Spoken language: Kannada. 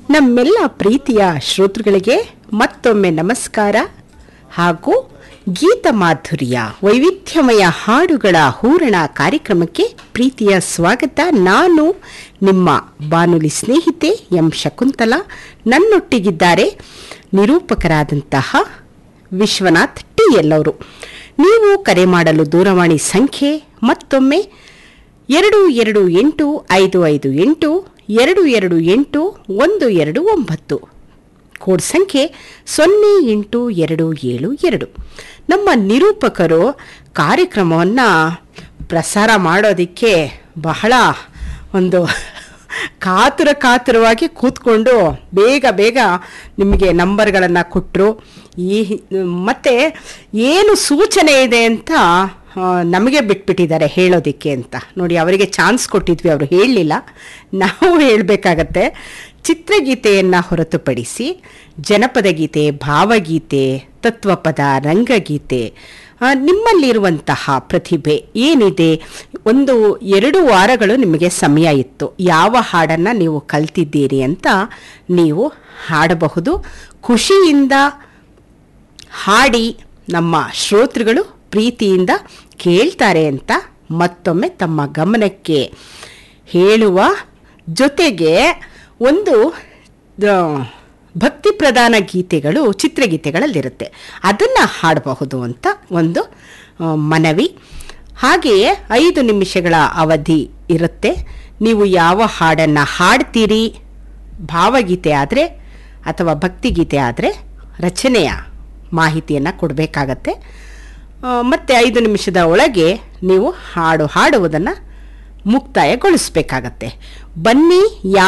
ನಮ್ಮೆಲ್ಲ ಪ್ರೀತಿಯ ಶ್ರೋತೃಗಳಿಗೆ ಮತ್ತೊಮ್ಮೆ ನಮಸ್ಕಾರ ಹಾಗೂ ಗೀತ ಮಾಧುರ್ಯ ವೈವಿಧ್ಯಮಯ ಹಾಡುಗಳ ಹೂರಣ ಕಾರ್ಯಕ್ರಮಕ್ಕೆ ಪ್ರೀತಿಯ ಸ್ವಾಗತ ನಾನು ನಿಮ್ಮ ಬಾನುಲಿ ಸ್ನೇಹಿತೆ ಎಂ ಶಕುಂತಲಾ ನನ್ನೊಟ್ಟಿಗಿದ್ದಾರೆ ನಿರೂಪಕರಾದಂತಹ ವಿಶ್ವನಾಥ್ ಟಿ ಎಲ್ ಅವರು ನೀವು ಕರೆ ಮಾಡಲು ದೂರವಾಣಿ ಸಂಖ್ಯೆ ಮತ್ತೊಮ್ಮೆ ಎರಡು ಎರಡು ಎಂಟು ಐದು ಐದು ಎಂಟು ಎರಡು ಎರಡು ಎಂಟು ಒಂದು ಎರಡು ಒಂಬತ್ತು ಕೋಡ್ ಸಂಖ್ಯೆ ಸೊನ್ನೆ ಎಂಟು ಎರಡು ಏಳು ಎರಡು ನಮ್ಮ ನಿರೂಪಕರು ಕಾರ್ಯಕ್ರಮವನ್ನು ಪ್ರಸಾರ ಮಾಡೋದಕ್ಕೆ ಬಹಳ ಒಂದು ಕಾತುರ ಕಾತುರವಾಗಿ ಕೂತ್ಕೊಂಡು ಬೇಗ ಬೇಗ ನಿಮಗೆ ನಂಬರ್ಗಳನ್ನು ಕೊಟ್ಟರು ಈ ಮತ್ತು ಏನು ಸೂಚನೆ ಇದೆ ಅಂತ ಆ, ನಮಗೆ ಬಿಟ್ಬಿಟ್ಟಿದ್ದಾರೆ ಹೇಳೋದಕ್ಕೆ ಅಂತ ನೋಡಿ ಅವರಿಗೆ ಚಾನ್ಸ್ ಕೊಟ್ಟಿದ್ವಿ ಅವರು ಹೇಳಲಿಲ್ಲ ನಾವು ಹೇಳಬೇಕಾಗತ್ತೆ ಚಿತ್ರಗೀತೆಯನ್ನು ಹೊರತುಪಡಿಸಿ ಜನಪದ ಗೀತೆ ಭಾವಗೀತೆ ತತ್ವಪದ ರಂಗಗೀತೆ ಆ, ನಿಮ್ಮಲ್ಲಿರುವಂತಹ ಪ್ರತಿಭೆ ಏನಿದೆ ಒಂದು ಎರಡು ವಾರಗಳು ನಿಮಗೆ ಸಮಯ ಇತ್ತು ಯಾವ ಹಾಡನ್ನು ನೀವು ಕಲ್ತಿದ್ದೀರಿ ಅಂತ ನೀವು ಹಾಡಬಹುದು ಖುಷಿಯಿಂದ ಹಾಡಿ ನಮ್ಮ ಶ್ರೋತೃಗಳು ಪ್ರೀತಿಯಿಂದ ಕೇಳ್ತಾರೆ ಅಂತ ಮತ್ತೊಮ್ಮೆ ತಮ್ಮ ಗಮನಕ್ಕೆ ಹೇಳುವ ಜೊತೆಗೆ ಒಂದು ಆ, ಭಕ್ತಿ ಪ್ರಧಾನ ಗೀತೆಗಳು ಚಿತ್ರಗೀತೆಗಳಲ್ಲಿರುತ್ತೆ ಅದನ್ನು ಹಾಡಬಹುದು ಅಂತ ಒಂದು ಆ, ಮನವಿ ಹಾಗೆಯೇ ಐದು ನಿಮಿಷಗಳ ಅವಧಿ ಇರುತ್ತೆ ನೀವು ಯಾವ ಹಾಡನ್ನು ಹಾಡ್ತೀರಿ ಭಾವಗೀತೆ ಆದರೆ ಅಥವಾ ಭಕ್ತಿಗೀತೆ ಆದರೆ ರಚನೆಯ ಮಾಹಿತಿಯನ್ನು ಕೊಡಬೇಕಾಗತ್ತೆ ಮತ್ತು ಐದು ನಿಮಿಷದ ಒಳಗೆ ನೀವು ಹಾಡು ಹಾಡುವುದನ್ನು ಮುಕ್ತಾಯಗೊಳಿಸಬೇಕಾಗತ್ತೆ ಬನ್ನಿ ಯಾವ